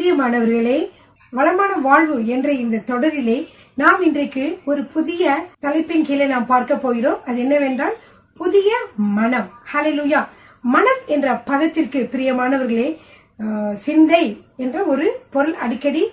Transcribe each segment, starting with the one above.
பிரியமானவர்களே வளமான வாழ்வு என்ற இந்த தொடரிலே நாம் இன்றைக்கு ஒரு புதிய தலைப்பின் கீழே நாம் பார்க்க போகிறோம் அது என்னவென்றால் புதிய மனம் ஹalleluya மனம் என்ற பதத்திற்கு பிரியமானவர்களே அஹ், சிந்தை என்ற ஒரு பொருள் அடிக்கடி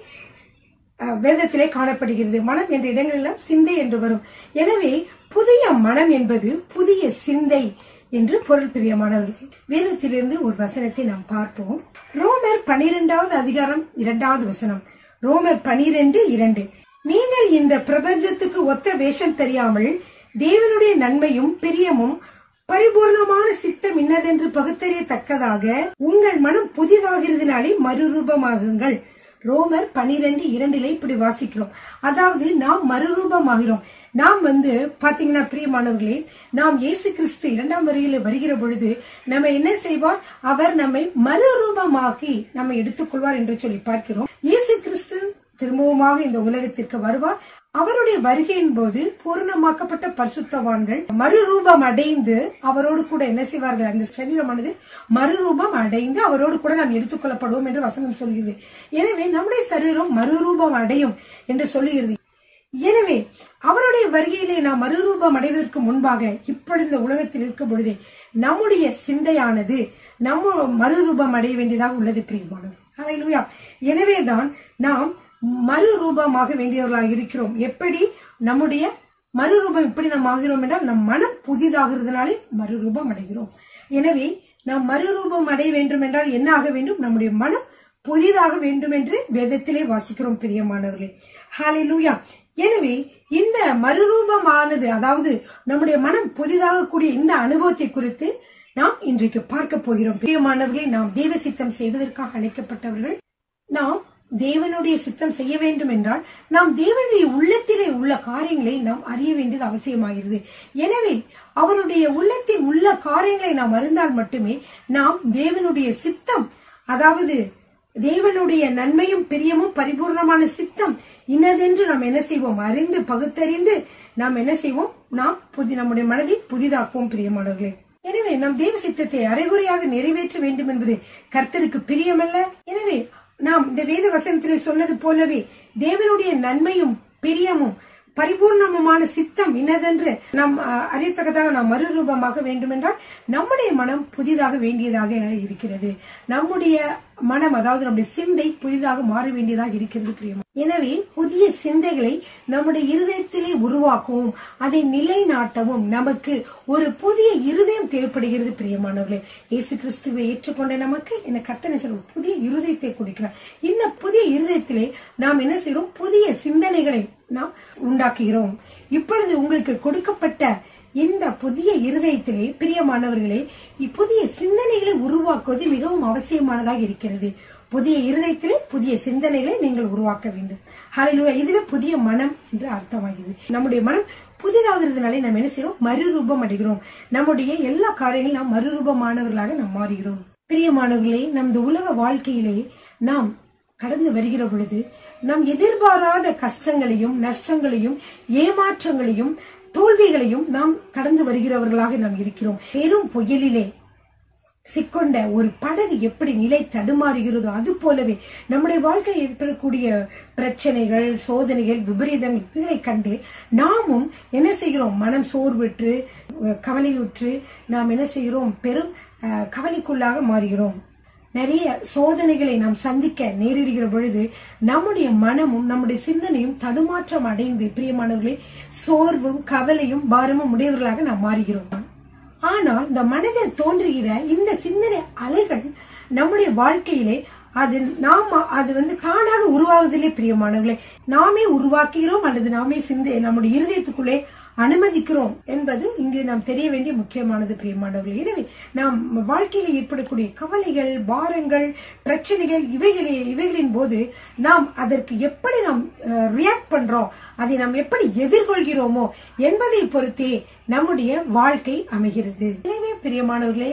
அஹ், வேதத்திலே காணப்படுகிறது மனம் என்ற இடங்களெல்லாம் சிந்தை என்று வரும் எனவே புதிய மனம் என்பது புதிய சிந்தை என்று பொருள் பிரியமானவர்களே வேதத்திலிருந்து ஒரு வசனத்தை நாம் பார்ப்போம் ரோமர் பனிரெண்டாவது அதிகாரம் இரண்டாவது வசனம் ரோமர் பனிரெண்டு இரண்டு நீங்கள் இந்த பிரபஞ்சத்துக்கு ஒத்த வேஷம் தெரியாமல் தேவனுடைய நன்மையும் பிரியமும் பரிபூர்ணமான சித்தம் இன்னதென்று பகுத்தறியத்தக்கதாக உங்கள் மனம் புதிதாகிறதுனாலே மறுரூபமாகுங்கள் ரோமர் பனிரெண்டு இரண்டிலே இப்படி வாசிக்கிறோம் அதாவது நாம் மறுரூபமாகிறோம் நாம் வந்து பாத்தீங்கன்னா பிரியமானவர்களே நாம் இயேசு கிறிஸ்து இரண்டாம் வரையில வருகிற பொழுது நம்ம என்ன செய்வார் அவர் நம்மை மறுரூபமாக்கி நம்மை எடுத்துக்கொள்வார் என்று சொல்லி பார்க்கிறோம் இயேசு கிறிஸ்து திரும்பவுமாக இந்த உலகத்திற்கு வருவார் அவருடைய வருகையின் போது பூரணமாக்கப்பட்ட பரிசுத்தவான்கள் மறுரூபம் அடைந்து அவரோடு கூட என்ன செய்வார்கள் அந்த சரீரமானது மறுரூபம் அடைந்து அவரோடு கூட நாம் எடுத்துக்கொள்ளப்படுவோம் என்று வசனம் சொல்கிறது எனவே நம்முடைய சரீரம் மறுரூபம் அடையும் என்று சொல்லுகிறது எனவே அவருடைய வருகையிலே நாம் மறுரூபம் அடைவதற்கு முன்பாக இப்பொழுது இந்த உலகத்தில் இருக்கும் பொழுதே நம்முடைய சிந்தையானது நம்ம மறுரூபம் அடைய வேண்டியதாக உள்ளது பிரியமானவர் ஹalleluya எனவேதான் நாம் மறுரூபமாக வேண்டியவர்களாக இருக்கிறோம் எப்படி நம்முடைய மறுரூபம் எப்படி நாம் ஆகிறோம் என்றால் நம் மனம் புதிதாகிறதுனாலே மறுரூபம் அடைகிறோம் எனவே நாம் மறுரூபம் அடைய வேண்டும் என்றால் என்ன ஆக வேண்டும் நம்முடைய மனம் புதிதாக வேண்டும் என்று வேதத்திலே வாசிக்கிறோம் பிரியமானவர்களே ஹalleluya எனவே இந்த மறுரூபமானது அதாவது நம்முடைய மனம் புதிதாக கூடிய இந்த அனுபவத்தை குறித்து நாம் இன்றைக்கு பார்க்க போகிறோம் பிரியமானவர்களே நாம் தேவ சித்தம் செய்வதற்காக அழைக்கப்பட்டவர்கள் நாம் தேவனுடைய சித்தம் செய்ய வேண்டும் என்றால் நாம் தேவனுடைய உள்ளத்திலே உள்ள காரியங்களை நாம் அறிய வேண்டியது அவசியமாகிறது எனவே அவருடைய உள்ளத்தில் உள்ள காரியங்களை நாம் அறிந்தால் மட்டுமே நாம் தேவனுடைய சித்தம் அதாவது தேவனுடைய நன்மையும் பிரியமும் பரிபூர்ணமான சித்தம் இன்னதென்று நாம் என்ன செய்வோம் அறிந்து பகுத்தறிந்து நாம் என்ன செய்வோம் நாம் புதி நம்முடைய மனதை புதிதாக்குவோம் பிரியமானவர்களே எனவே நம் தேவ சித்தத்தை அரைகுறையாக நிறைவேற்ற வேண்டும் என்பது கர்த்தருக்கு பிரியமல்ல எனவே நாம் இந்த வேத வசனத்திலே சொன்னது போலவே தேவனுடைய நன்மையும் பிரியமும் பரிபூர்ணமுமான சித்தம் இன்னதென்று நாம் அஹ், அறியத்தக்கதாக நாம் மறுரூபமாக வேண்டும் என்றால் நம்முடைய மனம் புதிதாக வேண்டியதாக இருக்கிறது நம்முடைய மனம் அதாவது நம்முடைய சிந்தை புதிதாக மாற வேண்டியதாக இருக்கிறது பிரியமா எனவே புதிய சிந்தைகளை நம்முடைய இருதயத்திலே உருவாக்கவும் அதை நிலைநாட்டவும் நமக்கு ஒரு புதிய இருதயம் தேவைப்படுகிறது பிரியமானவர்களே இயேசு கிறிஸ்துவை ஏற்றுக்கொண்ட நமக்கு இந்த கர்த்தனை ஒரு புதிய இருதயத்தை கொடுக்கிறார் இந்த புதிய இருதயத்திலே நாம் என்ன செய்கிறோம் புதிய சிந்தனைகளை நாம் உண்டாக்குகிறோம் இப்பொழுது உங்களுக்கு கொடுக்கப்பட்ட இந்த புதிய இருதயத்திலே பிரியமானவர்களே இப்புதிய சிந்தனைகளை உருவாக்குவது மிகவும் அவசியமானதாக இருக்கிறது புதிய இருதயத்திலே புதிய சிந்தனைகளை நீங்கள் உருவாக்க வேண்டும் ஹalleluya இதுவே புதிய மனம் என்று அர்த்தமாகிறது நம்முடைய மனம் புதிதாகிறதுனாலே நாம் என்ன செய்யறோம் மறுரூபம் அடைகிறோம் நம்முடைய எல்லா காரியங்களும் நாம் மறுரூபமானவர்களாக நாம் மாறுகிறோம் பிரியமானவர்களே நமது உலக வாழ்க்கையிலே நாம் கடந்து வருகிற பொழுது நாம் எதிர்பாராத கஷ்டங்களையும் நஷ்டங்களையும் ஏமாற்றங்களையும் தோல்விகளையும் நாம் கடந்து வருகிறவர்களாக நாம் இருக்கிறோம் பெரும் புயலிலே சிக்கொண்ட ஒரு படகு எப்படி நிலை தடுமாறுகிறதோ அது போலவே நம்முடைய வாழ்க்கையில் ஏற்படக்கூடிய பிரச்சனைகள் சோதனைகள் விபரீதங்கள் இதுகளை கண்டு நாமும் என்ன செய்கிறோம் மனம் சோர்வுற்று அஹ், கவலையுற்று நாம் என்ன செய்கிறோம் பெரும் அஹ், கவலைக்குள்ளாக மாறுகிறோம் நிறைய சோதனைகளை நாம் சந்திக்க நேரிடுகிற பொழுது நம்முடைய மனமும் நம்முடைய சிந்தனையும் தடுமாற்றம் அடைந்து பிரியமானவர்களே சோர்வும் கவலையும் பாரமும் உடையவர்களாக நாம் மாறுகிறோம் ஆனால் இந்த மனதில் தோன்றுகிற இந்த சிந்தனை அலைகள் நம்முடைய வாழ்க்கையிலே அது நாம அது வந்து தானாக உருவாவதிலே பிரியமானவர்களே நாமே உருவாக்குகிறோம் அல்லது நாமே சிந்தை நம்முடைய இருதயத்துக்குள்ளே அனுமதிக்கிறோம் என்பது இங்கு நாம் தெரிய வேண்டிய முக்கியமானது பிரியமானவர்களே எனவே நாம் வாழ்க்கையில ஏற்படக்கூடிய கவலைகள் பாரங்கள் பிரச்சனைகள் இவைகளே இவைகளின் போது நாம் அதற்கு எப்படி நாம் ரியாக்ட் பண்றோம் அதை நாம் எப்படி எதிர்கொள்கிறோமோ என்பதை பொறுத்தே நம்முடைய வாழ்க்கை அமைகிறது எனவே பிரியமானவர்களே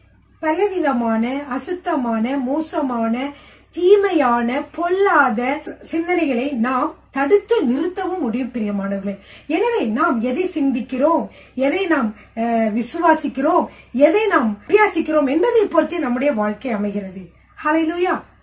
பலவிதமான அசுத்தமான மோசமான தீமையான பொல்லாத சிந்தனைகளை நாம் தடுத்து நிறுத்தவும் முடியும் பிரியமானவர்களே எனவே நாம் எதை சிந்திக்கிறோம் எதை நாம் அஹ், விசுவாசிக்கிறோம் எதை நாம் அபியாசிக்கிறோம் என்பதை பொறுத்தே நம்முடைய வாழ்க்கை அமைகிறது ஹalleluya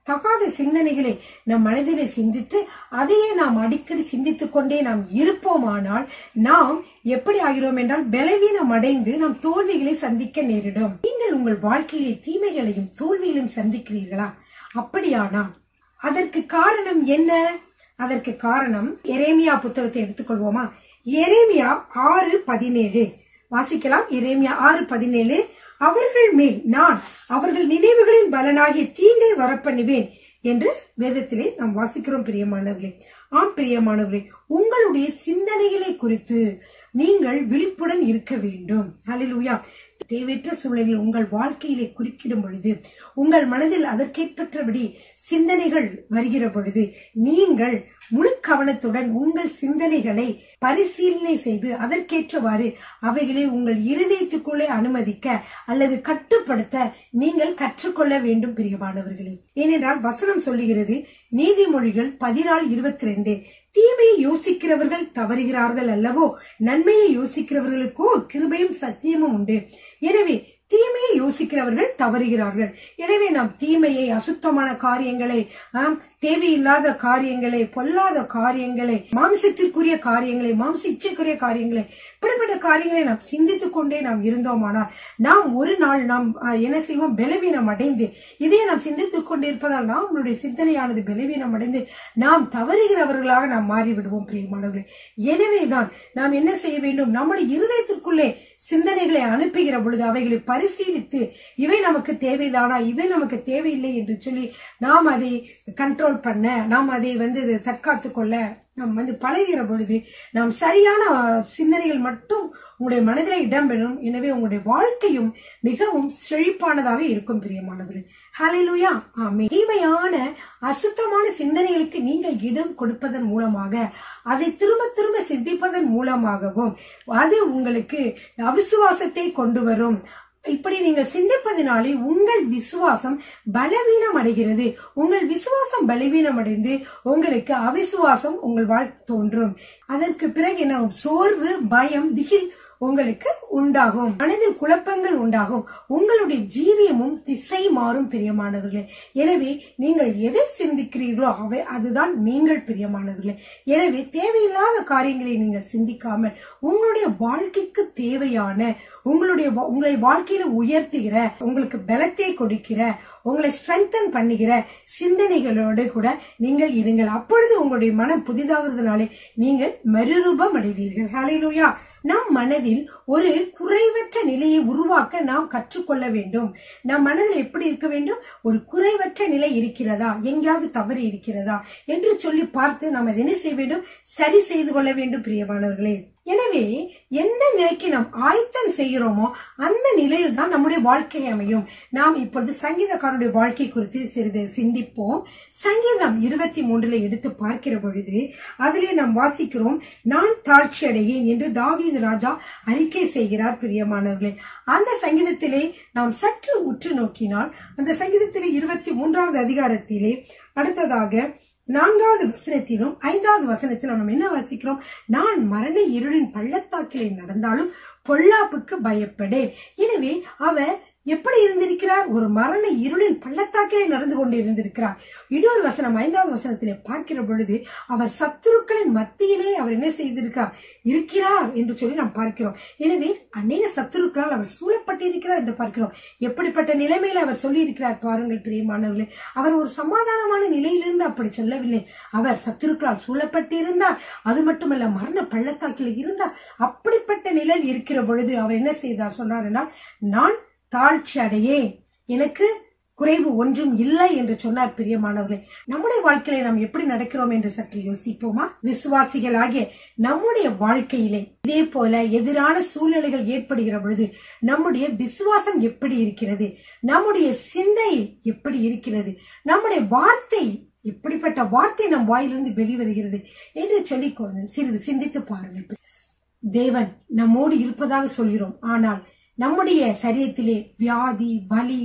தகாத சிந்தனைகளை நம் மனதிலே சிந்தித்து அதையே நாம் அடிக்கடி சிந்தித்துக் கொண்டே நாம் இருப்போமானால் நாம் எப்படி ஆகிறோம் என்றால் பலவீனம் அடைந்து நாம் தோல்விகளை சந்திக்க நேரிடும் நீங்கள் உங்கள் வாழ்க்கையிலே தீமைகளையும் தோல்விகளையும் சந்திக்கிறீர்களா அப்படியானால் அதற்கு காரணம் என்ன அதற்கு காரணம் எரேமியா புத்தகத்தை எடுத்துக்கொள்வோமா எரேமியா ஆறு பதினேழு வாசிக்கலாம் எரேமியா ஆறு பதினேழு அவர்கள் மேல் நான் அவர்கள் நினைவுகளின் பலனாகிய தீங்கை வரப்பண்ணுவேன் என்று வேதத்திலே நாம் வாசிக்கிறோம் பிரியமானவர்களே ஆம் பிரியமானவர்களே உங்களுடைய சிந்தனைகளை குறித்து நீங்கள் விழிப்புடன் இருக்க வேண்டும் ஹalleluya தேவையற்ற சூழலில் உங்கள் வாழ்க்கையிலே குறுக்கிடும் பொழுது உங்கள் மனதில் அதற்கேற்பட்டபடி சிந்தனைகள் வருகிற பொழுது நீங்கள் முழு கவனத்துடன் உங்கள் சிந்தனைகளை பரிசீலனை செய்து அதற்கேற்றவாறு அவைகளை உங்கள் இருதயத்துக்குள்ளே அனுமதிக்க அல்லது கட்டுப்படுத்த நீங்கள் கற்றுக்கொள்ள வேண்டும் பிரியமானவர்களே ஏனென்றால் வசனம் சொல்லுகிறது நீதிமொழிகள் பதினாலு இருபத்தி ரெண்டு தீமையை யோசிக்கிறவர்கள் தவறுகிறார்கள் அல்லவோ நன்மையை யோசிக்கிறவர்களுக்கோ கிருபையும் சத்தியமும் உண்டு எனவே தீமையை யோசிக்கிறவர்கள் தவறுகிறார்கள் எனவே நாம் தீமையை அசுத்தமான காரியங்களை ஆம், தேவையில்லாத காரியங்களை பொல்லாத காரியங்களை மாம்சத்திற்குரிய காரியங்களை மாம்ச இச்சைக்குரிய காரியங்களை இப்படிப்பட்ட காரியங்களை நாம் சிந்தித்துக் கொண்டே நாம் இருந்தோமானால் நாம் ஒரு நாள் நாம் ஆ, என்ன செய்வோம் பலவீனம் அடைந்து இதை நாம் சிந்தித்துக் கொண்டிருப்பதால் நாம் நம்முடைய சிந்தனையானது பலவீனம் அடைந்து நாம் தவறுகிறவர்களாக நாம் மாறிவிடுவோம் பிரியமானவர்களே எனவேதான் நாம் என்ன செய்ய வேண்டும் நம்முடைய இருதயத்திற்குள்ளே சிந்தனைகளை அனுப்புகிற பொழுது அவைகளை பரிசீலித்து இவை நமக்கு தேவைதானா இவை நமக்கு தேவையில்லை என்று சொல்லி நாம் அதை கண்ட்ரோல் பண்ண நாம் அதை வந்து தற்காத்து கொள்ள நாம் வந்து பழகுகிற பொழுது நாம் சரியான அஹ், சிந்தனைகள் மட்டும் உங்களுடைய மனதில் இடம்பெறும் எனவே உங்களுடைய வாழ்க்கையும் மிகவும் செழிப்பானதாக இருக்கும் பிரியமானவர்கள் ஹalleluya ஆமென் தீமையான அசுத்தமான சிந்தனைகளுக்கு நீங்கள் இடம் கொடுப்பதன் மூலமாக அதை திரும்ப திரும்ப சிந்திப்பதன் மூலமாகவும் அது உங்களுக்கு அவிசுவாசத்தை கொண்டு வரும் இப்படி நீங்கள் சிந்திப்பதினாலே உங்கள் விசுவாசம் பலவீனம் அடைகிறது உங்கள் விசுவாசம் பலவீனம் அடைந்து உங்களுக்கு அவிசுவாசம் உங்கள் வாழ் தோன்றும் அதற்கு பிறகு என்ன ஆகும்? சோர்வு பயம் திகில் உங்களுக்கு உண்டாகும் மனதில் குழப்பங்கள் உண்டாகும் உங்களுடைய ஜீவியமும் திசை மாறும் பிரியமானவர்களே எனவே நீங்கள் எதை சிந்திக்கிறீர்களோ அவை அதுதான் நீங்கள் பிரியமானவர்களே எனவே தேவையில்லாத காரியங்களை நீங்கள் சிந்திக்காமல் உங்களுடைய வாழ்க்கைக்கு தேவையான உங்களுடைய வா- உங்களை வாழ்க்கையில உயர்த்துகிற உங்களுக்கு பலத்தை கொடுக்கிற உங்களை ஸ்ட்ரென்தன் பண்ணுகிற சிந்தனைகளோடு கூட நீங்கள் இருங்கள் அப்பொழுது உங்களுடைய மனம் புதிதாகிறதுனாலே நீங்கள் மறுரூபம் அடைவீர்கள் ஹalleluya நம் மனதில் ஒரு குறைவற்ற நிலையை உருவாக்க நாம் கற்றுக்கொள்ள வேண்டும் நம் மனதில் எப்படி இருக்க வேண்டும் ஒரு குறைவற்ற நிலை இருக்கிறதா எங்கேயாவது தவறு இருக்கிறதா என்று சொல்லி பார்த்து நாம் அதை என்ன செய்ய வேண்டும் சரி செய்து கொள்ள வேண்டும் பிரியமானவர்களே எனவே எந்த நிலைக்கு நாம் ஆயத்தம் செய்கிறோமோ அந்த நிலையில் தான் நம்முடைய வாழ்க்கை அமையும் நாம் இப்பொழுது சங்கீதக்காரனுடைய வாழ்க்கை குறித்து சிறிது சிந்திப்போம் சங்கீதம் இருபத்தி மூன்றுல எடுத்து பார்க்கிற பொழுது அதிலே நாம் வாசிக்கிறோம் நான் தாழ்ச்சி அடையேன் என்று தாவீது ராஜா அறிக்கை செய்கிறார் பிரியமானவர்களே அந்த சங்கீதத்திலே நாம் சற்று உற்று நோக்கினால் அந்த சங்கீதத்திலே இருபத்தி மூன்றாவது அதிகாரத்திலே அடுத்ததாக நான்காவது வசனத்திலும் ஐந்தாவது வசனத்திலும் நாம் என்ன வாசிக்கிறோம் நான் மரண இருளின் பள்ளத்தாக்கிலே நடந்தாலும் பொல்லாப்புக்கு பயப்படேன் எனவே அவர் எப்படி இருந்திருக்கிறார் ஒரு மரண இருளின் பள்ளத்தாக்கிலே நடந்து கொண்டு இருந்திருக்கிறார் இன்னொரு வசனம் ஐந்தாவது வசனத்திலே பார்க்கிற பொழுது அவர் சத்துருக்களின் மத்தியிலே அவர் என்ன செய்திருக்கிறார் இருக்கிறார் என்று சொல்லி நாம் பார்க்கிறோம் எனவே அநேக சத்துருக்களால் அவர் சூழப்பட்டிருக்கிறார் என்று பார்க்கிறோம் எப்படிப்பட்ட நிலைமையில அவர் சொல்லி இருக்கிறார் பாருங்கள் பிரியமானவர்களே அவர் ஒரு சமாதானமான நிலையிலிருந்து அப்படி சொல்லவில்லை அவர் சத்துருக்களால் சூழப்பட்டிருந்தார் அது மட்டுமல்ல மரண பள்ளத்தாக்கில் இருந்தார் அப்படிப்பட்ட நிலையில் இருக்கிற பொழுது அவர் என்ன செய்தார் சொன்னார் என்றால் நான் தாழ்ச்சி அடையேன் எனக்கு குறைவு ஒன்றும் இல்லை என்று சொன்னார் பிரியமானவர்களே நம்முடைய வாழ்க்கையில நாம் எப்படி நடக்கிறோம் என்று சற்று யோசிப்போமா விசுவாசிகளாகிய நம்முடைய வாழ்க்கையிலே இதே போல எதிரான சூழ்நிலைகள் ஏற்படுகிற பொழுது நம்முடைய விசுவாசம் எப்படி இருக்கிறது நம்முடைய சிந்தை எப்படி இருக்கிறது நம்முடைய வார்த்தை எப்படிப்பட்ட வார்த்தை நம் வாயிலிருந்து வெளிவருகிறது என்று சொல்லிக் கொண்டு சிறிது சிந்தித்து பாருங்கள் தேவன் நம்மோடு இருப்பதாக சொல்கிறோம் ஆனால் நம்முடைய சரீரத்திலே வியாதி வலி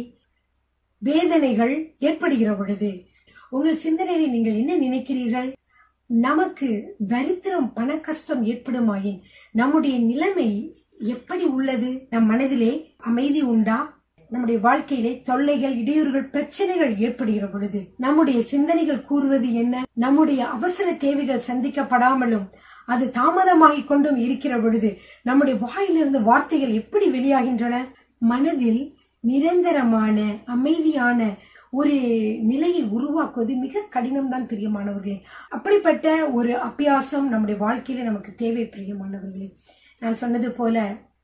வேதனைகள் ஏற்படுகிற பொழுது உங்கள் சிந்தனையில நீங்கள் என்ன நினைக்கிறீர்கள் நமக்கு தரித்திரம் பண கஷ்டம் ஏற்படுமாயின் நம்முடைய நிலைமை எப்படி உள்ளது நம் மனதிலே அமைதி உண்டா நம்முடைய வாழ்க்கையிலே தொல்லைகள் இடையூறுகள் பிரச்சனைகள் ஏற்படுகிற பொழுது நம்முடைய சிந்தனைகள் கூறுவது என்ன நம்முடைய அவசர தேவைகள் சந்திக்கப்படாமலும் அது தாமதமாகிக் கொண்டும் இருக்கிற பொழுது நம்முடைய வாயிலிருந்து வார்த்தைகள் எப்படி வெளியாகின்றன மனதில் நிரந்தரமான அமைதியான ஒரு நிலையை உருவாக்குவது மிக கடினம்தான் பிரியமானவர்களே அப்படிப்பட்ட ஒரு அபியாசம் நம்முடைய வாழ்க்கையில நமக்கு தேவை பிரியமானவர்களே நான் சொன்னது போல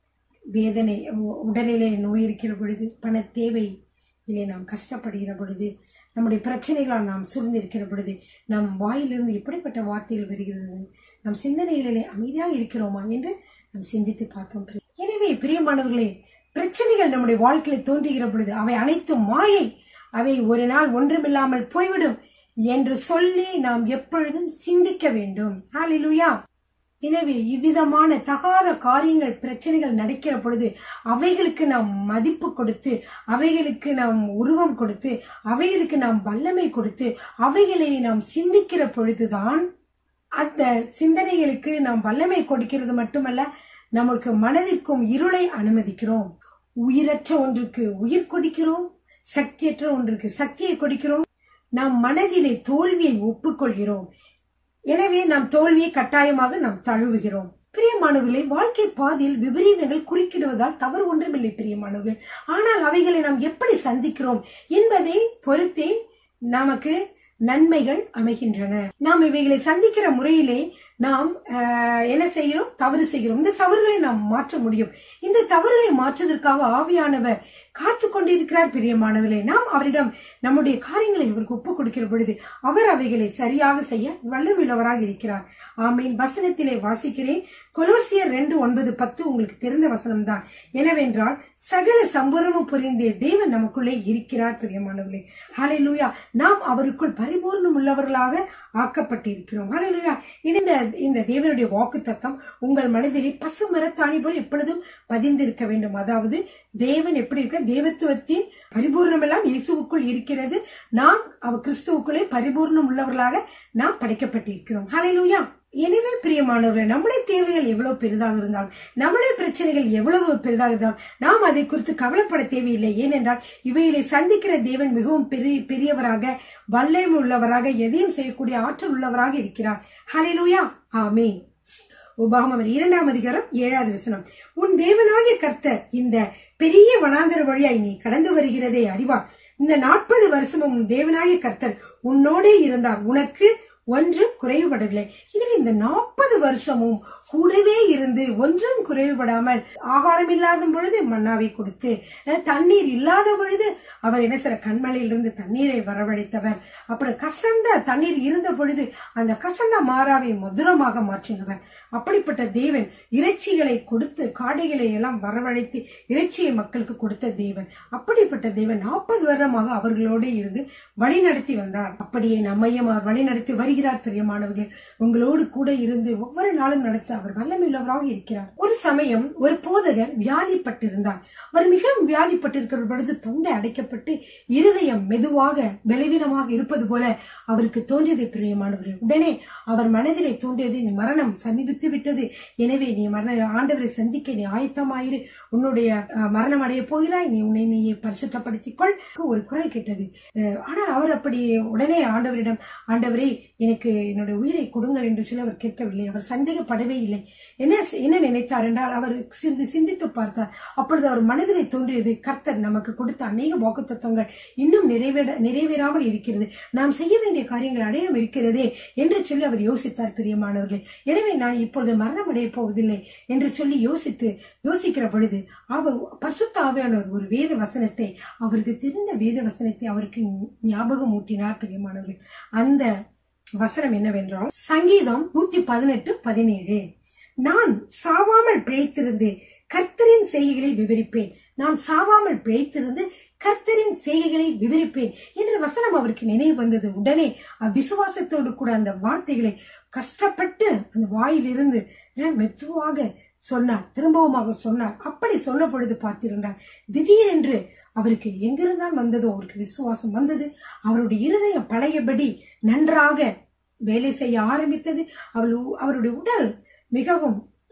வேதனை உ- உடலிலே நோய் இருக்கிற பொழுது பண தேவை இல்லை நாம் கஷ்டப்படுகிற பொழுது நம்முடைய பிரச்சனைகளால் நாம் சூழ்ந்திருக்கிற பொழுது நம் வாயிலிருந்து எப்படிப்பட்ட வார்த்தைகள் வருகிறது நம் சிந்தனைகளிலே அமைதியாக இருக்கிறோமா என்று நாம் சிந்தித்து பார்ப்போம் பிரிய- எனவே பிரியமானவர்களே பிரச்சனைகள் நம்முடைய வாழ்க்கையில் தோன்றுகிற பொழுது அவை அனைத்தும் மாயை அவை ஒரு நாள் ஒன்றுமில்லாமல் போய்விடும் என்று சொல்லி நாம் எப்பொழுதும் சிந்திக்க வேண்டும் ஹalleluya எனவே இவ்விதமான தகாத காரியங்கள் பிரச்சனைகள் நடக்கிற பொழுது அவைகளுக்கு நாம் மதிப்பு கொடுத்து அவைகளுக்கு நாம் உருவம் கொடுத்து அவைகளுக்கு நாம் வல்லமை கொடுத்து அவைகளை நாம் சிந்திக்கிற பொழுதுதான் அந்த சிந்தனைகளுக்கு நாம் வல்லமை கொடுக்கிறது மட்டுமல்ல நமக்கு மனதிற்கும் இருளை அனுமதிக்கிறோம் உயிரற்ற ஒன்றுக்கு உயிர் கொடுக்கிறோம் சக்தியற்ற ஒன்றுக்கு சக்தியை கொடுக்கிறோம் நாம் மனதிலே தோல்வியை ஒப்புக்கொள்கிறோம் எனவே நாம் தோல்வியை கட்டாயமாக நாம் தழுவுகிறோம் பிரியமானவர்களே வாழ்க்கை பாதையில் விபரீதங்கள் குறுக்கிடுவதால் தவறு ஒன்றுமில்லை பிரியமானவர்களே ஆனால் அவைகளை நாம் எப்படி சந்திக்கிறோம் என்பதை பொறுத்தே நமக்கு நன்மைகள் அமைகின்றன நாம் இவைகளை சந்திக்கிற முறையிலே நாம் ஆஹ், என்ன செய்கிறோம் தவறு செய்கிறோம் இந்த தவறுகளை நாம் மாற்ற முடியும் இந்த தவறுகளை மாற்றுவதற்காக ஆவியானவர் காத்து கொண்டிருக்கிறார் பிரியமானவர்களே நாம் அவரிடம் நம்முடைய காரியங்களை அவருக்கு ஒப்புக் கொடுக்கிற பொழுது அவர் அவைகளை சரியாக செய்ய வல்லமுள்ளவராக இருக்கிறார் ஆமீன் வசனத்திலே வாசிக்கிறேன் கொலோசியர் ரெண்டு ஒன்பது பத்து உங்களுக்கு தெரிந்த வசனம் தான் எனவென்றால் சகல சம்பூர்ணமும் புரிந்தே தேவன் நமக்குள்ளே இருக்கிறார் பிரியமானவர்களே ஹalleluya நாம் அவருக்குள் பரிபூர்ணம் உள்ளவர்களாக ஆக்கப்பட்டிருக்கிறோம் ஹalleluya இந்த இந்த தேவனுடைய வாக்கு தத்தம் உங்கள் மனதிலே பசு மரத்தாணி போல் எப்பொழுதும் பதிந்திருக்க வேண்டும் அதாவது தேவன் எப்படி இருக்க தேவத்துவத்தின் பரிபூர்ணம் எல்லாம் இயேசுவுக்குள் இருக்கிறது நாம் அவர் கிறிஸ்துவுக்குள்ளே பரிபூர்ணம் உள்ளவர்களாக நாம் படைக்கப்பட்டிருக்கிறோம் ஹalleluya எனவே பிரியமானவர்களே நம்முடைய தேவைகள் எவ்வளவு பெரிதாக இருந்தாலும் நம்முடைய பிரச்சனைகள் எவ்வளவு பெரிதாக இருந்தாலும் நாம் அதை குறித்து கவலைப்பட தேவையில்லை ஏனென்றால் இவைகளை சந்திக்கிற தேவன் மிகவும் பெரிய பெரியவராக வல்லமை உள்ளவராக எதையும் செய்யக்கூடிய ஆற்றல் உள்ளவராக இருக்கிறார் ஹalleluya ஆமென் உபாகமம் இரண்டாம் அதிகாரம் ஏழாவது வசனம் உன் தேவனாகிய கர்த்தர் இந்த பெரிய வனாந்தர வழியாய் நீ கடந்து வருகிறதை அறிவார் இந்த நாற்பது வருஷமும் உன் தேவனாகிய கர்த்தர் உன்னோடே இருந்தார் உனக்கு ஒன்றும் குறைவுபடவில்லை எனவே இந்த நாற்பது வருஷமும் கூடவே இருந்து ஒன்றும் குறைவுபடாமல் ஆகாரம் இல்லாத பொழுது மன்னாவை கொடுத்து அஹ், தண்ணீர் இல்லாத பொழுது அவர் என்ன செய்ற கண்மலையிலிருந்து தண்ணீரை வரவழைத்தவர் அப்புறம் கசந்த தண்ணீர் இருந்த பொழுது அந்த கசந்த மாறாவை மதுரமாக மாற்றினவர் அப்படிப்பட்ட தேவன் இறைச்சிகளை கொடுத்து காடைகளை எல்லாம் வரவழைத்து இறைச்சியை மக்களுக்கு கொடுத்த தேவன் அப்படிப்பட்ட தேவன் நாற்பது வருடமாக அவர்களோடு இருந்து வழி நடத்தி வந்தார் அப்படியே நம்மையும் அவர் வழி நடத்தி வருகிறார் பிரியமானவர்களே உங்களோடு கூட இருந்து ஒவ்வொரு நாளும் நடத்த அவர் வல்லமையுள்ளவராக இருக்கிறார் ஒரு சமயம் ஒரு போதகர் வியாதிப்பட்டிருந்தார் அவர் மிகவும் வியாதிப்பட்டிருக்கிற பொழுது தொண்டை அடைக்கப்பட்டு இருதயம் மெதுவாக பலவீனமாக இருப்பது போல அவருக்கு தோன்றியது பிரியமானவர்கள் உடனே அவர் மனதிலே தோன்றியது நீ மரணம் சமீபித்து விட்டது எனவே நீ மரண ஆண்டவரை சந்திக்க நீ ஆயத்தமாயிரு உன்னுடைய அஹ், மரணம் அடைய போகிறாய் நீ உன்னை நீயே பரிசுத்தப்படுத்திக் கொள் ஒரு குரல் கேட்டது அஹ், ஆனால் அவர் அப்படி உடனே ஆண்டவரிடம் ஆண்டவரே எனக்கு என்னுடைய உயிரை கொடுங்கள் என்று சொல்லி அவர் கேட்கவில்லை அவர் சந்தேகப்படவே இல்லை என்ன என்ன நினைத்தார் என்றால் அவர் சிறிது சிந்தித்து பார்த்தார் அப்பொழுது அவர் மனதிலே தோன்றியது கர்த்தர் நமக்கு கொடுத்த அநேக வாக்குத்தத்தங்கள் இன்னும் நிறைவேற நிறைவேறாமல் இருக்கிறது நாம் செய்ய வேண்டிய காரியங்கள் அடையாம இருக்கிறதே என்று சொல்லி அவர் யோசித்தார் பிரியமானவர்களே எனவே நான் இப்பொழுது மரணம் அடைய போவதில்லை என்று சொல்லி யோசித்து யோசிக்கிற பொழுது அவர் பரிசுத்த ஆவியானவர் ஒரு வேத வசனத்தை அவருக்கு தெரிந்த வேத வசனத்தை அவருக்கு ஞாபகம் ஊட்டினார் பிரியமானவர்களே அந்த வசனம் என்னவென்றால் சங்கீதம் நூத்தி பதினெட்டு பதினேழு நான் சாவாமல் பிழைத்திருந்து கர்த்தரின் செய்கைகளை விவரிப்பேன் நான் சாவாமல் பிழைத்திருந்து கர்த்தரின் செய்கைகளை விவரிப்பேன் என்ற வசனம் அவருக்கு நினைவு வந்தது உடனே அவ்விசுவாசத்தோடு கூட அந்த வார்த்தைகளை கஷ்டப்பட்டு அந்த வாயிலிருந்து அஹ், மெதுவாக சொன்னார் திரும்பவுமாக சொன்னார் அப்படி சொன்ன பொழுது பார்த்திருந்தார் திடீரென்று அவருக்கு எங்கிருந்தான் வந்ததோ அவருக்கு விசுவாசம் வந்தது அவருடைய இருதயம் பழையபடி நன்றாக வேலை செய்ய ஆரம்பித்தது அவள் அவருடைய உடல் மிகவும்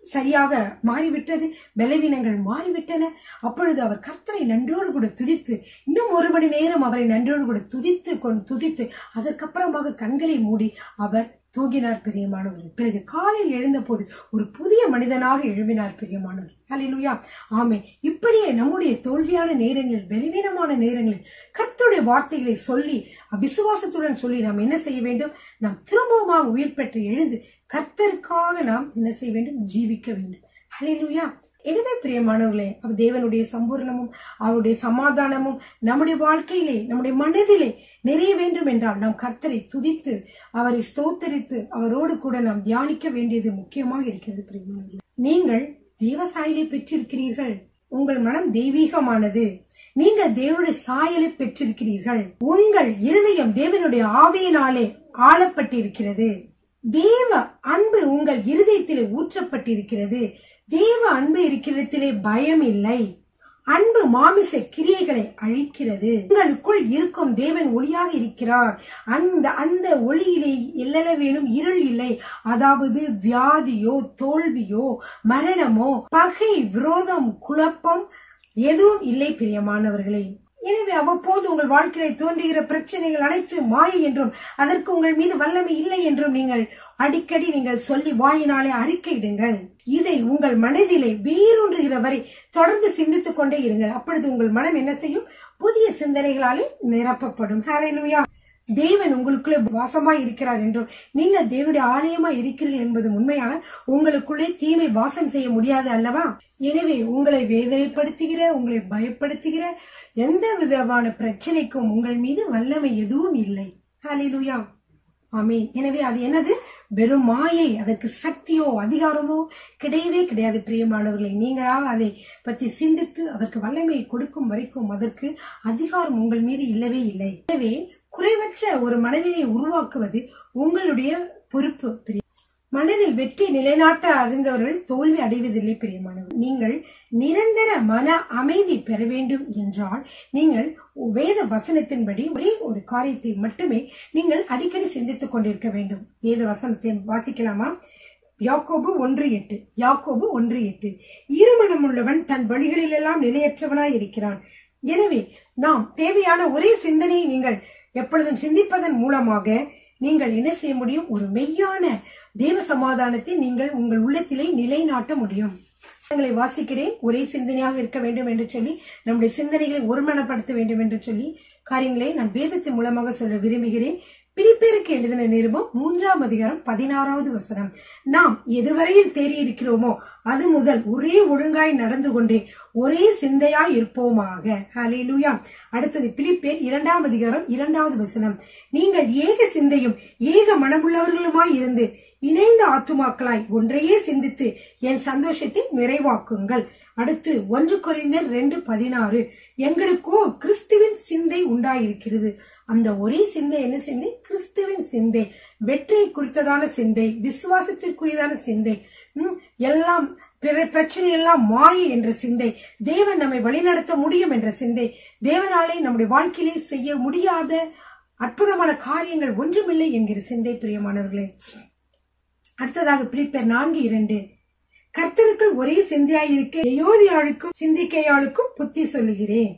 சரியாக மாறிவிட்டது பலவீனங்கள் மாறிவிட்டன அப்பொழுது அவர் கர்த்தரை நன்றோடு கூட துதித்து இன்னும் ஒரு மணி நேரம் அவரை நன்றோடு கூட துதித்து கொண்டு துதித்து அதற்கப்புறமாக கண்களை மூடி அவர் தூங்கினார் பிரியமானவர் பிறகு காலையில் எழுந்தபோது ஒரு புதிய மனிதனாக எழும்பினார் பிரியமானவர் ஹalleluya ஆமே இப்படியே நம்முடைய தோல்வியான நேரங்களில் பலவீனமான நேரங்களில் கர்த்தருடைய வார்த்தைகளை சொல்லி விசுவாசத்துடன் சொல்லி நாம் என்ன செய்ய வேண்டும் நாம் திரும்பவுமாக உயிர் பெற்று எழுந்து கர்த்தருக்காக நாம் என்ன செய்ய வேண்டும் ஜீவிக்க வேண்டும் ஹalleluya எனவே பிரியமானவர்களே அவர் தேவனுடைய சம்பூர்ணமும் அவருடைய சமாதானமும் நம்முடைய வாழ்க்கையிலே நம்முடைய மனதிலே நிறைய வேண்டும் என்றால் நாம் கர்த்தரை துதித்து அவரை ஸ்தோத்தரித்து அவரோடு கூட நாம் தியானிக்க வேண்டியது முக்கியமாக இருக்கிறது பிரியமானவர்களே நீங்கள் தேவசாயலை பெற்றிருக்கிறீர்கள் உங்கள் மனம் தெய்வீகமானது நீங்கள் தேவனுடைய சாயலை பெற்றிருக்கிறீர்கள் உங்கள் இருதயம் தேவனுடைய ஆவியினாலே ஆளப்பட்டிருக்கிறது தேவ அன்பு உங்கள் இருதயத்திலே ஊற்றப்பட்டிருக்கிறது தேவ அன்பு இருக்கிறதிலே பயம் இல்லை அன்பு மாமிச கிரியைகளை அழிக்கிறது உங்களுக்குள் இருக்கும் தேவன் ஒளியாக இருக்கிறார் அந்த அந்த ஒளியிலே எல்லளவேனும் இருள் இல்லை அதாவது வியாதியோ தோல்வியோ மரணமோ பகை விரோதம் குழப்பம் எதுவும் இல்லை பிரியமானவர்களே எனவே அவ்வப்போது உங்கள் வாழ்க்கையில தோன்றுகிற பிரச்சனைகள் அனைத்து மாயை என்றும் அதற்கு உங்கள் மீது வல்லமை இல்லை என்றும் நீங்கள் அடிக்கடி நீங்கள் சொல்லி வாயினாலே அறிக்கையிடுங்கள் இதை உங்கள் மனதிலே வேரூன்றுகிற வரை தொடர்ந்து சிந்தித்துக் கொண்டே இருங்கள் அப்பொழுது உங்கள் மனம் என்ன செய்யும் புதிய சிந்தனைகளாலே நிரப்பப்படும் ஹalleluya தேவன் உங்களுக்குள்ளே வாசமாய் இருக்கிறார் என்றும் நீங்கள் தேவனுடைய ஆலயமாய் இருக்கிறீர்கள் என்பது உண்மையான உங்களுக்குள்ளே தீமை வாசம் செய்ய முடியாது அல்லவா எனவே உங்களை வேதனைப்படுத்துகிற உங்களை பயப்படுத்துகிற எந்த விதமான பிரச்சனைக்கும் உங்கள் மீது வல்லமை எதுவும் இல்லை ஹalleluya ஆமீன் எனவே அது என்னது வெறும் மாயை அதற்கு சக்தியோ அதிகாரமோ கிடையவே கிடையாது பிரியமானவர்களை நீங்களாக அதை பற்றி சிந்தித்து அதற்கு வல்லமையை கொடுக்கும் வரைக்கும் அதற்கு அதிகாரம் உங்கள் மீது இல்லவே இல்லை எனவே குறைவற்ற ஒரு மனதினை உருவாக்குவது உங்களுடைய பொறுப்பு பிரிய மனதில் வெற்றி நிலைநாட்ட அறிந்தவர்கள் தோல்வி அடைவதில்லை பிரியமானவர் நீங்கள் நிரந்தர மன அமைதி பெற வேண்டும் என்றால் நீங்கள் வேத வசனத்தின்படி ஒரே ஒரு காரியத்தை மட்டுமே நீங்கள் அடிக்கடி சிந்தித்துக் கொண்டிருக்க வேண்டும் வேத வசனத்தை வாசிக்கலாமா யாக்கோபு ஒன்று எட்டு யாக்கோபு ஒன்று எட்டு இருமனம் உள்ளவன் தன் வழிகளிலெல்லாம் நிலையற்றவனாய் இருக்கிறான் எனவே நாம் தேவையான ஒரே சிந்தனையை நீங்கள் எப்பொழுதும் சிந்திப்பதன் மூலமாக நீங்கள் என்ன செய்ய முடியும் ஒரு மெய்யான தேவ சமாதானத்தை நீங்கள் உங்கள் உள்ளத்திலே நிலைநாட்ட முடியும் வசனங்களை வாசிக்கிறேன் ஒரே சிந்தனையாக இருக்க வேண்டும் என்று சொல்லி நம்முடைய சிந்தனைகளை ஒருமனப்படுத்த வேண்டும் என்று சொல்லி காரியங்களை நான் வேதத்தின் மூலமாக சொல்ல விரும்புகிறேன் பிரிப்பேருக்கு எழுதின நிருபம் மூன்றாம் அதிகாரம் பதினாறாவது வசனம் நாம் எதுவரையில் தேறி இருக்கிறோமோ அது முதல் ஒரே ஒழுங்காய் நடந்து கொண்டே ஒரே சிந்தையாய் இருப்போமாக ஹalleluya அடுத்தது பிலிப்பேர் இரண்டாம் அதிகாரம் இரண்டாவது வசனம் நீங்கள் ஏக சிந்தையும் ஏக மனமுள்ளவர்களுமாய் இருந்து இணைந்த ஆத்துமாக்களாய் ஒன்றையே சிந்தித்து என் சந்தோஷத்தை நிறைவாக்குங்கள் அடுத்து ஒன்று குறைந்தர் ரெண்டு பதினாறு எங்களுக்கோ கிறிஸ்துவின் சிந்தை உண்டாயிருக்கிறது அந்த ஒரே சிந்தை என்ன சிந்தை கிறிஸ்துவின் சிந்தை வெற்றியை குறித்ததான சிந்தை விசுவாசத்திற்குரியதான சிந்தை ம், எல்லாம் பிற பிரச்சனை எல்லாம் மாயை என்ற சிந்தை தேவன் நம்மை வழிநடத்த முடியும் என்ற சிந்தை தேவனாலே நம்முடைய வாழ்க்கையிலே செய்ய முடியாத அற்புதமான காரியங்கள் ஒன்றுமில்லை என்கிற சிந்தை பிரியமானவர்களே அடுத்ததாக பிலிப்பர் நான்கு இரண்டு கர்த்தருக்குள் ஒரே சிந்தையாயிருக்க யோதியாளுக்கும் சிந்திக்கையாளுக்கும் புத்தி சொல்லுகிறேன்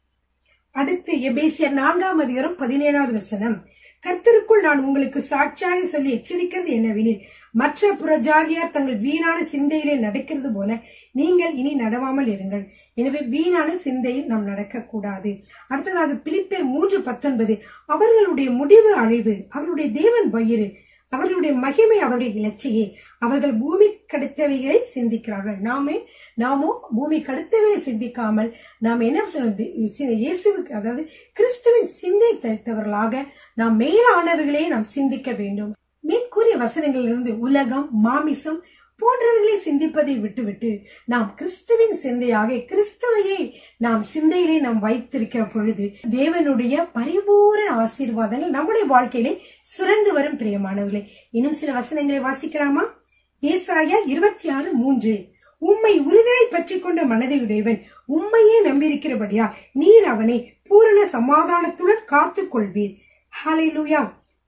அடுத்து எபேசியர் நான்காம் அதிகாரம் பதினேழாவது வசனம் கர்த்தருக்குள் நான் உங்களுக்கு சாட்சியாக சொல்லி எச்சரிக்கிறது என்னவெனில் மற்ற புறஜாதியார் தங்கள் வீணான சிந்தையிலே நடக்கிறது போல நீங்கள் இனி நடவாமல் இருங்கள் எனவே வீணான சிந்தையில் நாம் நடக்கக்கூடாது அடுத்ததாக பிலிப்பேர் மூன்று பத்தொன்பது அவர்களுடைய முடிவு அழிவு அவருடைய தேவன் வயிறு அவர்களுடைய மகிமை அவர்கள் இலச்சையே அவர்கள் பூமி கடுத்தவைகளை சிந்திக்கிறார்கள் நாமே நாமோ பூமி கடுத்தவைகளை சிந்திக்காமல் நாம் என்ன சொல்றது சி- இயேசுவுக்கு அதாவது கிறிஸ்துவின் சிந்தை தரித்தவர்களாக நாம் மேலானவர்களே நாம் சிந்திக்க வேண்டும் மேற்கூறிய வசனங்களிலிருந்து உலகம் மாமிசம் போன்றவர்களை சிந்திப்பதை விட்டுவிட்டு நாம் கிறிஸ்துவின் சிந்தையாக கிறிஸ்துவையே நாம் சிந்தையிலே நாம் வைத்திருக்கிற பொழுது தேவனுடைய பரிபூரண ஆசீர்வாதங்கள் நம்முடைய வாழ்க்கையிலே சுரந்து வரும் பிரியமானவர்களே இன்னும் சில வசனங்களை வாசிக்கலாமா ஏசாயா இருபத்தி ஆறு மூன்று உம்மை உறுதியாய் பற்றி கொண்ட மனதையுடையவன் உம்மையே நம்பியிருக்கிறபடியா நீர் அவனை பூரண சமாதானத்துடன் காத்துக் கொள்வீர் ஹalleluya இப்படி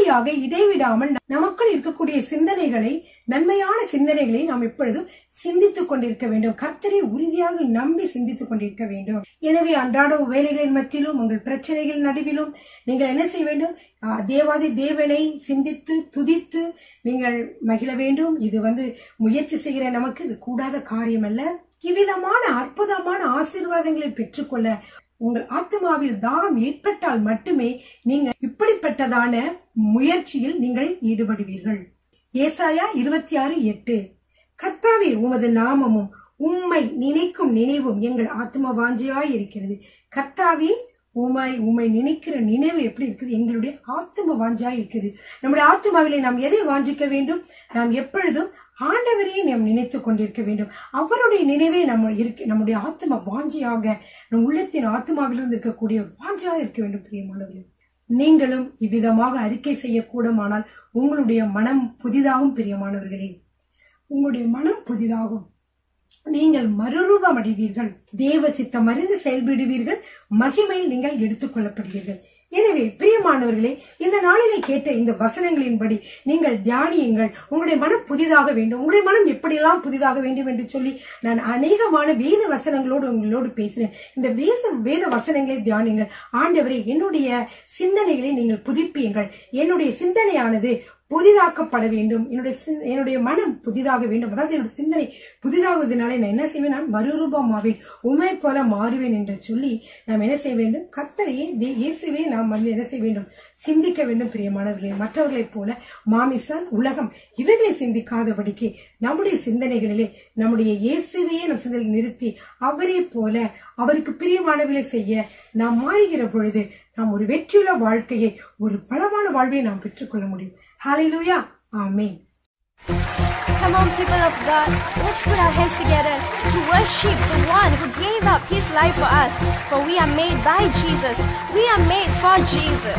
இப்படியாக இடைவிடாமல் நமக்குள் இருக்கக்கூடிய சிந்தனைகளை நன்மையான சிந்தனைகளை நாம் எப்பொழுதும் சிந்தித்துக் கொண்டிருக்க வேண்டும் கர்த்தரை உறுதியாக நம்பி சிந்தித்துக் கொண்டிருக்க வேண்டும் எனவே அன்றாட வேலைகளின் மத்தியிலும் உங்கள் பிரச்சனைகள் நடுவிலும் நீங்கள் என்ன செய்ய வேண்டும் ஆஹ், தேவாதி தேவனை சிந்தித்து துதித்து நீங்கள் மகிழ வேண்டும் இது வந்து முயற்சி செய்கிற நமக்கு இது கூடாத காரியம் அல்ல இவ்விதமான அற்புதமான ஆசீர்வாதங்களை பெற்றுக்கொள்ள உங்கள் ஆத்மாவில் தாகம் ஏற்பட்டால் மட்டுமே நீங்கள் இப்படிப்பட்டதான முயற்சியில் நீங்கள் ஈடுபடுவீர்கள் ஏசாயா இருபத்தி ஆறு எட்டு கர்த்தாவே உமது நாமமும் உம்மை நினைக்கும் நினைவும் எங்கள் ஆத்ம வாஞ்சியாய் இருக்கிறது கர்த்தாவே உமை உமை நினைக்கிற நினைவு எப்படி இருக்குது எங்களுடைய ஆத்ம வாஞ்சியாய் இருக்குது நம்முடைய ஆத்மாவிலே நாம் எதை வாஞ்சிக்க வேண்டும் நாம் எப்பொழுதும் ஆண்டவரையே நாம் நினைத்துக் கொண்டிருக்க வேண்டும் அவருடைய நினைவே நம்ம இருக்க நம்முடைய ஆத்ம வாஞ்சியாக நம் உள்ளத்தின் ஆத்மாவிலிருந்து இருக்கக்கூடிய வாஞ்சியாக இருக்க வேண்டும் பிரியமானவர்களே நீங்களும் இவ்விதமாக அறிக்கை செய்யக்கூடுமானால் உங்களுடைய மனம் புதிதாகும் பிரியமானவர்களே உங்களுடைய மனம் புதிதாகும் நீங்கள் மறுரூபம் அடைவீர்கள் தேவ சித்தம் அறிந்து செயல்படுவீர்கள் மகிமையில் நீங்கள் எடுத்துக் கொள்ளப்படுவீர்கள் எனவே பிரியமானவர்களே இந்த நாளிலே கேட்ட இந்த வசனங்களின்படி நீங்கள் தியானியுங்கள் உங்களுடைய மனம் புதிதாக வேண்டும் உங்களுடைய மனம் எப்படியெல்லாம் புதிதாக வேண்டும் என்று சொல்லி நான் அநேகமான வேத வசனங்களோடு உங்களோடு பேசினேன் இந்த வேத வேத வசனங்களை தியானியுங்கள் ஆண்டவரே என்னுடைய சிந்தனைகளை நீங்கள் புதுப்பியுங்கள் என்னுடைய சிந்தனையானது புதிதாக்கப்பட வேண்டும் என்னுடைய சிந்- என்னுடைய மனம் புதிதாக வேண்டும் அதாவது என்னுடைய சிந்தனை புதிதாகுவதனால நான் என்ன செய்வேன் நான் மறுரூபமாவேன் உண்மை போல மாறுவேன் என்று சொல்லி நாம் என்ன செய்ய வேண்டும் கர்த்தரையே தே- இயேசுவே நாம் வந்து என்ன செய்ய வேண்டும் சிந்திக்க வேண்டும் பிரியமானவர்களே மற்றவர்களைப் போல மாமிசம் உலகம் இவைகளை சிந்திக்காதபடிக்கு நம்முடைய சிந்தனைகளிலே நம்முடைய இயேசுவையே நம் சிந்தனை நிறுத்தி அவரை போல அவருக்கு பிரியமானவர்களை செய்ய நாம் மாறுகிற பொழுது நாம் ஒரு வெற்றியுள்ள வாழ்க்கையை ஒரு பலமான வாழ்வை நாம் பெற்றுக்கொள்ள முடியும் ஹalleluya ஆமென் Come on, people of God, let's put our hands together to worship the one who gave up his life for us. For we are made by Jesus, we are made for Jesus.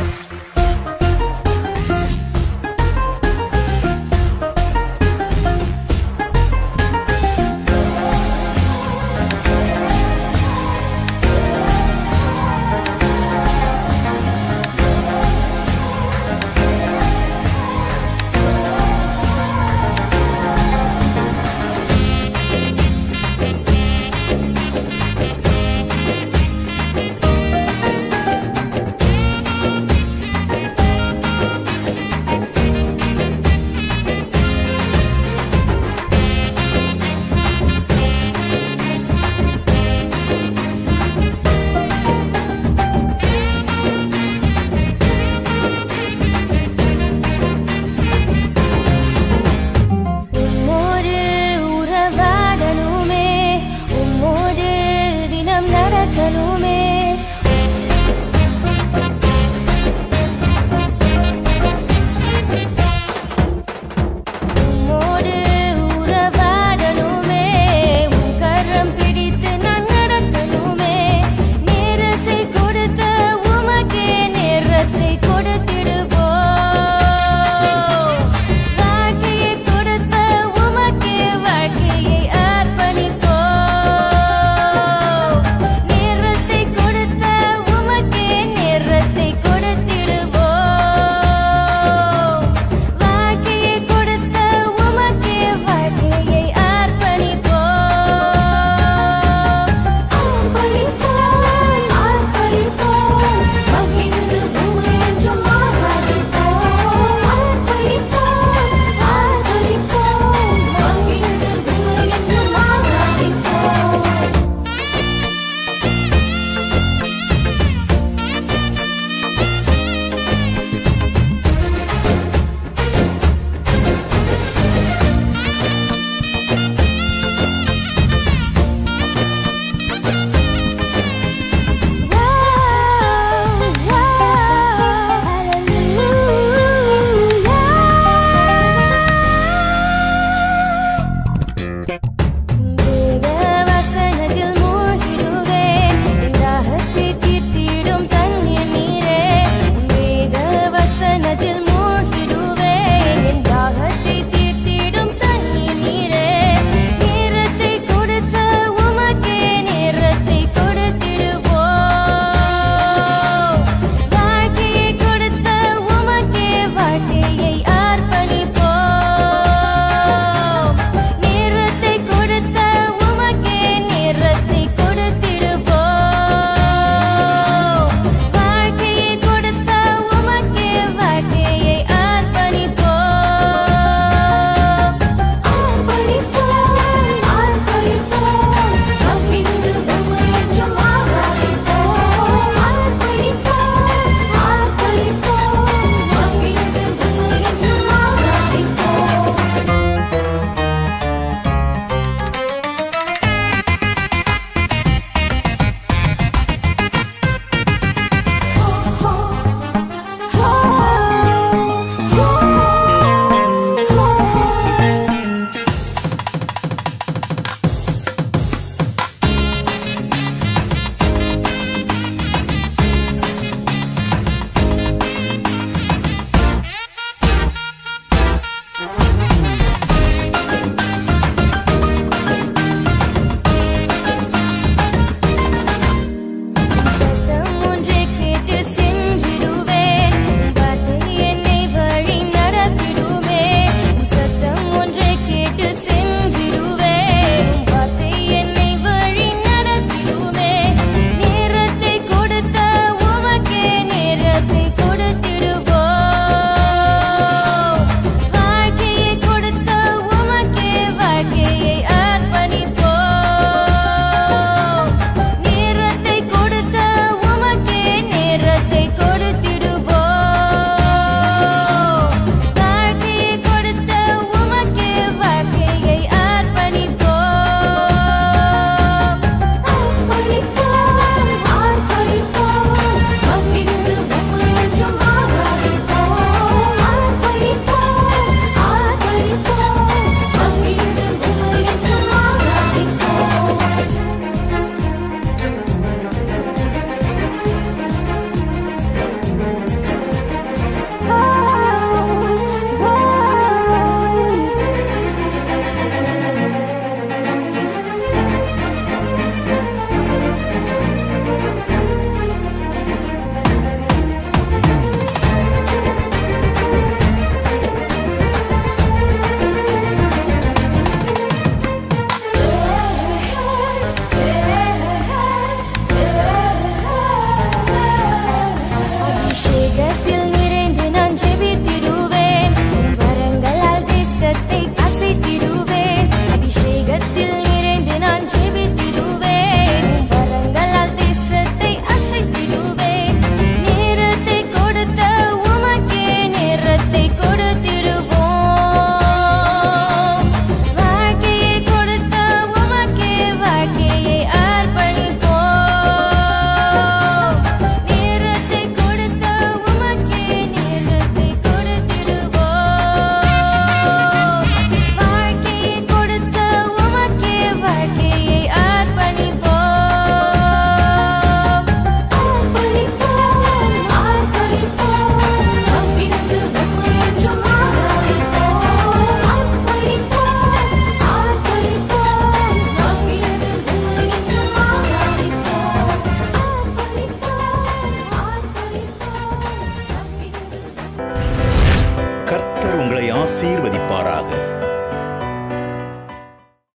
கொடுத்து